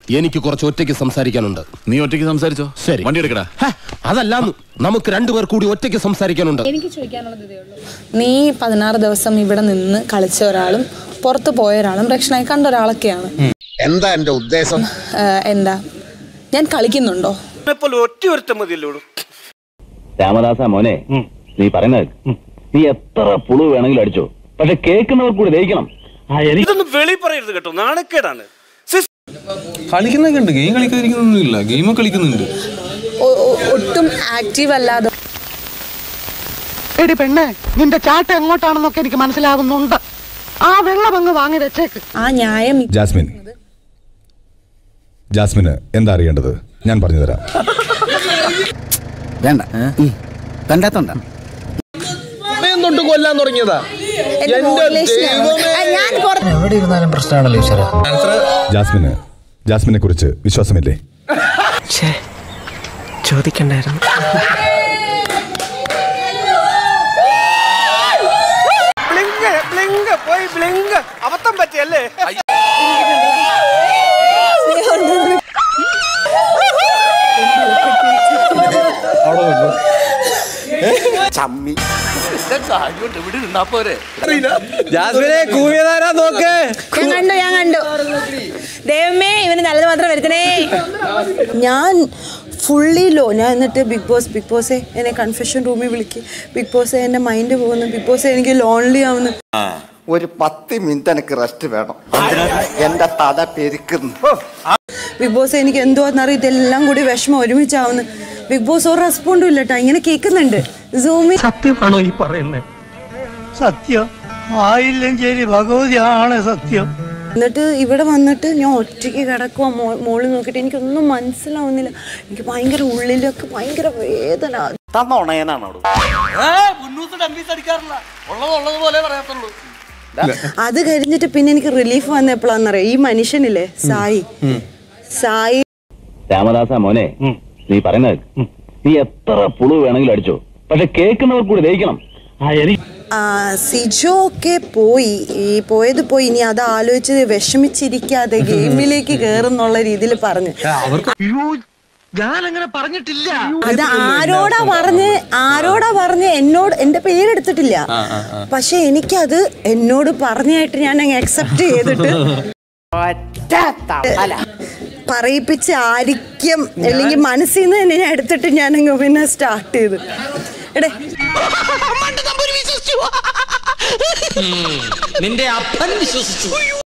എനിക്ക് കുറച്ച് ഒറ്റയ്ക്ക് സംസാരിക്കാനുണ്ട് നീ ഒറ്റയ്ക്ക് സംസാരിച്ചോ ശരി. വണ്ടി എടുക്കടാ ഹ, അതല്ലാന്ന് നമുക്ക് രണ്ടുപേർ കൂടി ഒറ്റയ്ക്ക് സംസാരിക്കാനുണ്ട് എനിക്ക് ചോദിക്കാനുള്ളത് ഇതേ ഉള്ളൂ നീ പതിനാറ് ദിവസം ഇവിടെ നിന്ന് കളിച്ച ഒരാളും പുറത്ത് പോയ ഒരാളും രക്ഷനായി കണ്ട ഒരാളൊക്കെയാണ് എന്താ എന്റെ ഉദ്ദേശം ഏഹ്, എന്താ ഞാൻ കളിക്കുന്നുണ്ടോ ഒറ്റ ഒരുത്തം മതിയല്ലോ രാമദാസ മോനെ നീ പറയുന്നത് കേൾക്ക്. നീ എത്ര പുളു വേണമെങ്കിലും അടിച്ചോ പക്ഷെ കേൾക്കുന്നവർ കൂടി ദഹിക്കണം ഇതൊന്നും വെളി പറയരുത് കേട്ടോ നാണക്കേടാണ് കളിക്കുന്നൊക്കെ ഉണ്ട് ഗെയിം കളിക്കാതിരിക്കുന്നൊന്നുമില്ല ഗെയിം കളിക്കുന്നുണ്ട് ഒ- ഒ- ഒട്ടും ആക്റ്റീവ് അല്ലാതെ എടി പെണ്ണെ നിന്റെ ചാട്ട എങ്ങോട്ടാണെന്നൊക്കെ എനിക്ക് മനസ്സിലാകുന്നുണ്ട് ആ വെള്ളം അങ്ങ് വാങ്ങി വെച്ചേക്ക് ആ ന്യായം ജാസ്മിൻ ജാസ്മിന് എന്താ അറിയേണ്ടത് ഞാൻ പറഞ്ഞു തരാം വേണ്ട കണ്ടാത്തോണ്ട സമയം തൊട്ട് കൊല്ലാൻ തുടങ്ങിയതാ എന്റെ motivation ആണ്. ആ, ഞാൻ പുറത്ത് എവിടെ ഇരുന്നാലും പ്രശ്നമാണല്ലോ ഈശ്വര ജാസ്മിന് ജാസ്മിനെ കുറിച്ച് വിശ്വാസമില്ലേ ചോദിക്കണ്ടായിരുന്നു ബ്ലിങ്ക് ബ്ലിങ്ക് പോയി ബ്ലിങ്ക് അബദ്ധം പറ്റിയല്ലേ ചമ്മി ജാസ്മിനെ കൂവിയതാരാ നോക്ക് ഞാൻ കണ്ടു ഞാൻ കണ്ടു ദൈവമേ ഇവന് നല്ലത് മാത്രം വരുത്തണേ ഞാൻ ഫുള്ളി ലോ ഞാൻ എന്നിട്ട് ബിഗ് ബോസ് ബിഗ് ബോസെ എന്നെ കൺഫെഷൻ റൂമിൽ വിളിക്ക് ബിഗ് ബോസെ എൻ്റെ മൈൻഡ് പോകുന്നു ബിഗ് ബോസെ എനിക്ക് ലോൺലി ആവുന്നു ഒരു പത്ത് മിനിറ്റ് എനിക്ക് റെസ്റ്റ് വേണം എന്റെ തല പെരുക്കുന്നു ബിഗ് ബോസ് എനിക്ക് എന്തോ എന്നറിയ ഇതെല്ലാം കൂടി വിഷമം ഒരുമിച്ചാവുന്നു ബിഗ് ബോസ് ഒരു റെസ്പോണ്ടും ഇല്ല കേട്ടോ ഇങ്ങനെ കേൾക്കുന്നുണ്ട് സൂമിൽ സത്യമാണോ ഈ പറയുന്നത് സത്യം ആയില്ലെങ്കിൽ ഭഗവതിയാണ് സത്യം എന്നിട്ട് ഇവിടെ വന്നിട്ട് ഞാൻ ഒറ്റയ്ക്ക് കിടക്കുക മോളിൽ നോക്കിയിട്ട് എനിക്കൊന്നും മനസ്സിലാവുന്നില്ല എനിക്ക് ഭയങ്കര ഉള്ളിലൊക്കെ ഭയങ്കര വേദന തന്നോണയനാണോ അത് കഴിഞ്ഞിട്ട് പിന്നെ എനിക്ക് റിലീഫ് വന്ന എപ്പോഴാന്നറിയാം ഈ മനുഷ്യനില്ലേ സായി സായി രാമദാസ മോനെ നീ പറയുന്നത് കേൾക്ക്. നീ എത്ര പുളു വേണമെങ്കിലും അടിച്ചോ പക്ഷെ കേൾക്കുന്നവർ കൂടി ദഹിക്കണം ആ, സിജോ ഒക്കെ പോയി ഈ പോയത് പോയി ഇനി അത് ആലോചിച്ച് വിഷമിച്ചിരിക്കാതെ ഗെയിമിലേക്ക് കയറുന്നുള്ള രീതിയിൽ പറഞ്ഞു ഞാൻ അങ്ങനെ പറഞ്ഞിട്ടില്ല അത് ആരോടാ പറഞ്ഞ് ആരോടാ പറഞ്ഞ് എന്നോട് എന്റെ പേരെടുത്തിട്ടില്ല പക്ഷെ എനിക്കത് എന്നോട് പറഞ്ഞായിട്ട് ഞാൻ അങ്ങ് അക്സെപ്റ്റ് ചെയ്തിട്ട് പറയിപ്പിച്ച് ആയിരിക്കും അല്ലെങ്കിൽ മനസ്സിൽ നിന്ന് തന്നെ ഞാൻ എടുത്തിട്ട് ഞാൻ അങ്ങ് പിന്നെ സ്റ്റാർട്ട് ചെയ്തു എടേ നിന്റെ അപ്പൻ വിശ്വസിച്ചു